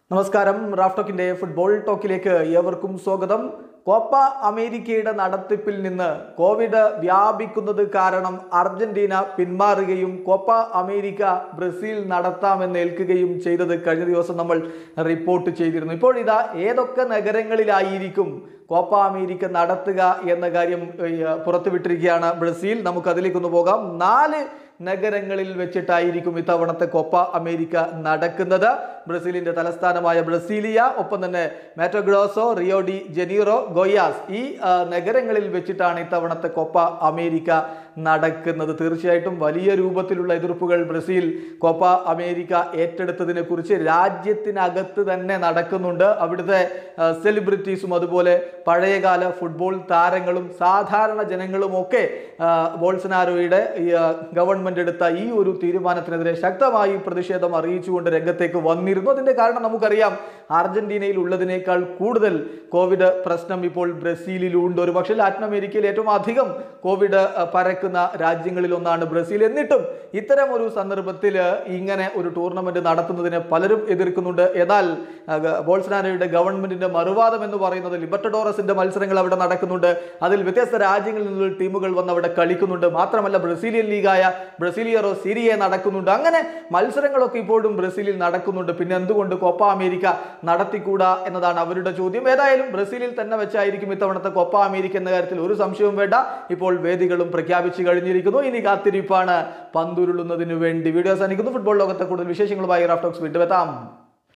നമസ്കാരം Raf ടോക്കിന്റെ football ടോക്കിലേക്ക് ഏവർക്കും സ്വാഗതം കോപ്പ അമേരിക്കയുടെ നടത്തിപ്പിൽ നിന്ന് കോവിഡ് വ്യാപിക്കുന്നത് കാരണം അർജന്റീന പിന്മാറുകയും കോപ്പ അമേരിക്ക ബ്രസീൽ നടത്താമെന്ന് ഏൽക്കുകയും ചെയ്തത് കഴിഞ്ഞ ദിവസം നമ്മൾ റിപ്പോർട്ട് ചെയ്തിരുന്നു ഇപ്പോൾ ഇതാ ഏതൊക്കെ നഗരങ്ങളിലായിരിക്കും കോപ്പ അമേരിക്ക നടത്തുക എന്ന കാര്യം ഏഹ്, പുറത്തുവിട്ടിരിക്കുകയാണ് ബ്രസീൽ നമുക്ക് അതിലേക്കൊന്ന് പോകാം നാല് നഗരങ്ങളിൽ വെച്ചിട്ടായിരിക്കും ഇത്തവണത്തെ കോപ്പ അമേരിക്ക നടക്കുന്നത് ബ്രസീലിന്റെ തലസ്ഥാനമായ ബ്രസീലിയ ഒപ്പം തന്നെ Mato Grosso Rio de Janeiro Goias ഈ ആ, നഗരങ്ങളിൽ വെച്ചിട്ടാണ് ഇത്തവണത്തെ കോപ്പ അമേരിക്ക നടക്കുന്നത് തീർച്ചയായിട്ടും വലിയ രൂപത്തിലുള്ള എതിർപ്പുകൾ ബ്രസീൽ കോപ്പ അമേരിക്ക ഏറ്റെടുത്തതിനെ കുറിച്ച് രാജ്യത്തിനകത്ത് തന്നെ നടക്കുന്നുണ്ട് അവിടുത്തെ ആ, സെലിബ്രിറ്റീസും അതുപോലെ പഴയകാല ഫുട്ബോൾ താരങ്ങളും സാധാരണ ജനങ്ങളും ഒക്കെ ആ, ബോൾസനാരോയുടെ ഈ, ആ, ഗവൺമെന്റ് എടുത്ത ഈ ഒരു തീരുമാനത്തിനെതിരെ ശക്തമായി പ്രതിഷേധം അറിയിച്ചുകൊണ്ട് രംഗത്തേക്ക് വന്നിരുന്നു അതിന്റെ കാരണം നമുക്കറിയാം അർജന്റീനയിൽ ഉള്ളതിനേക്കാൾ കൂടുതൽ കോവിഡ് പ്രശ്നം ഇപ്പോൾ ബ്രസീലിലുണ്ട് ഒരു പക്ഷേ ലാറ്റിൻ അമേരിക്കയിൽ ഏറ്റവും അധികം കോവിഡ് ആ, പരക്കുന്ന രാജ്യങ്ങളിൽ ഒന്നാണ് ബ്രസീൽ എന്നിട്ടും ഇത്തരം ഒരു സന്ദർഭത്തിൽ ഇങ്ങനെ ഒരു ടൂർണമെന്റ് നടത്തുന്നതിനെ പലരും എതിർക്കുന്നുണ്ട് എന്നാൽ ആ, ഗ- ബോൾസനാരോയുടെ ഗവൺമെന്റിന്റെ മറുവാദം എന്ന് പറയുന്നത് ലിബർട്ടഡോറസിന്റെ മത്സരങ്ങൾ അവിടെ നടക്കുന്നുണ്ട് അതിൽ വ്യത്യസ്ത രാജ്യങ്ങളിൽ നിന്നുള്ള ടീമുകൾ വന്ന് അവിടെ കളിക്കുന്നുണ്ട് മാത്രമല്ല ബ്രസീലിയൻ ലീഗായ ബ്രസീലിയറോ സിരിയെ നടക്കുന്നുണ്ട് അങ്ങനെ മത്സരങ്ങളൊക്കെ ഇപ്പോഴും ബ്രസീലിൽ നടക്കുന്നുണ്ട് പിന്നെ എന്തുകൊണ്ട് കോപ്പ അമേരിക്ക നടത്തിക്കൂടാ എന്നതാണ് അവരുടെ ചോദ്യം ഏതായാലും ബ്രസീലിൽ തന്നെ വെച്ചായിരിക്കും ഇത്തവണത്തെ കോപ്പ അമേരിക്ക എന്ന കാര്യത്തിൽ ഒരു സംശയവും വേണ്ട ഇപ്പോൾ വേദികളും പ്രഖ്യാപിച്ചു കഴിഞ്ഞിരിക്കുന്നു ഇനി കാത്തിരിപ്പാണ് പന്തുരുളുന്നതിന് വേണ്ടി വീഡിയോ അവസാനിക്കുന്നു ഫുട്ബോൾ ലോകത്തെ കൂടുതൽ വിശേഷങ്ങളുമായി റാഫ്റ്റോക്സ് വീണ്ടും എത്താം